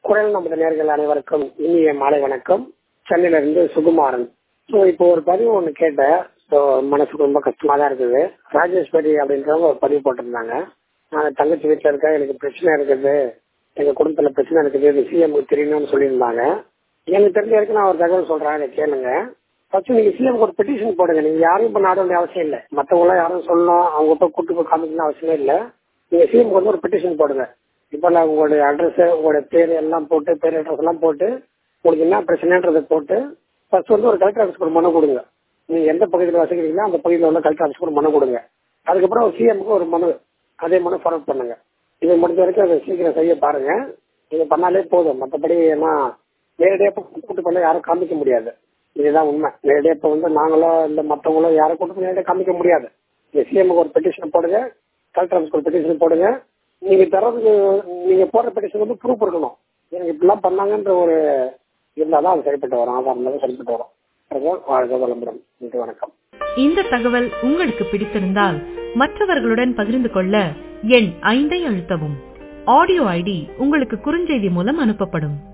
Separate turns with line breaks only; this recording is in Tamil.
குரல் நமது நேர்கள் அனைவருக்கும் இனிய மாலை வணக்கம் சென்னையில இருந்து சுகுமாரன் ஸோ இப்போ ஒரு பதிவு ஒன்று கேட்டேன் ஸோ மனசுக்கு ரொம்ப கஷ்டமா தான் இருக்குது ராஜேஸ்வரி அப்படின்றவங்க ஒரு பதிவு போட்டிருந்தாங்க நான் தங்கச்சி வீட்டில் இருக்கேன் எனக்கு பிரச்சனை இருக்குது எங்க குடும்பத்துல பிரச்சனை இருக்குது இது சிஎம்க்கு தெரியணும்னு சொல்லியிருந்தாங்க எனக்கு தெரிஞ்ச வரைக்கும் நான் ஒரு தகவல் சொல்றேன் அதை கேளுங்க ஃபர்ஸ்ட் நீங்க சிஎம்க்கு ஒரு பெட்டிஷன் போடுங்க நீங்க யாரும் இப்ப நாட வேண்டிய அவசியம் இல்லை மத்தவங்க எல்லாம் யாரும் சொல்லணும் அவங்க போய் கூட்டு போய் காமிக்கணும் அவசியமே இல்லை நீங்க சிஎம்க்கு வந்து ஒரு பெட்டிஷன் போடுங்க இப்போ நான் உங்களுடைய அட்ரஸ் உங்களுடைய பேர் எல்லாம் போட்டு பேர் அட்ரஸ் எல்லாம் போட்டு உங்களுக்கு என்ன பிரச்சனைன்றதை போட்டு ஃபர்ஸ்ட் வந்து ஒரு கலெக்டர் ஆஃபீஸ்க்கு ஒரு மனு கொடுங்க நீங்க எந்த பகுதியில் வசிக்கிறீங்களோ அந்த பகுதியில் உள்ள கலெக்டர் ஆஃபீஸ்க்கு ஒரு மனு கொடுங்க அதுக்கப்புறம் சிஎம்க்கு ஒரு மனு அதே மனு ஃபார்வர்ட் பண்ணுங்க இது முடிஞ்ச வரைக்கும் அதை சீக்கிரம் செய்ய பாருங்க இது பண்ணாலே போதும் மற்றபடி ஏன்னா நேரடியாக கூட்டு பண்ண யாரும் காமிக்க முடியாது இதுதான் உண்மை நேரடியாக இப்போ வந்து நாங்களோ இல்லை மற்றவங்களோ யாரும் கூட்டு பண்ணி நேரடியாக காமிக்க முடியாது நீங்க சிஎம்க்கு ஒரு பெட்டிஷன் போடுங்க கலெக்டர் ஆஃபீஸ்க்கு ஒரு பெட்டிஷன் போடுங்க நீங்க தரதுக்கு நீங்க போடுற பெட்டிஷன் வந்து ப்ரூஃப் இருக்கணும் எனக்கு இப்படிலாம் பண்ணாங்கன்ற ஒரு இருந்தாதான் அது சரிப்பட்டு வரும் ஆதாரம் இருந்தாலும் சரிப்பட்டு வரும் அதுதான் வாழ்க வளமுடன் நன்றி வணக்கம்
இந்த தகவல் உங்களுக்கு பிடித்திருந்தால் மற்றவர்களுடன் பகிர்ந்து கொள்ள எண் ஐந்தை அழுத்தவும் ஆடியோ ஐடி உங்களுக்கு குறுஞ்செய்தி மூலம் அனுப்பப்படும்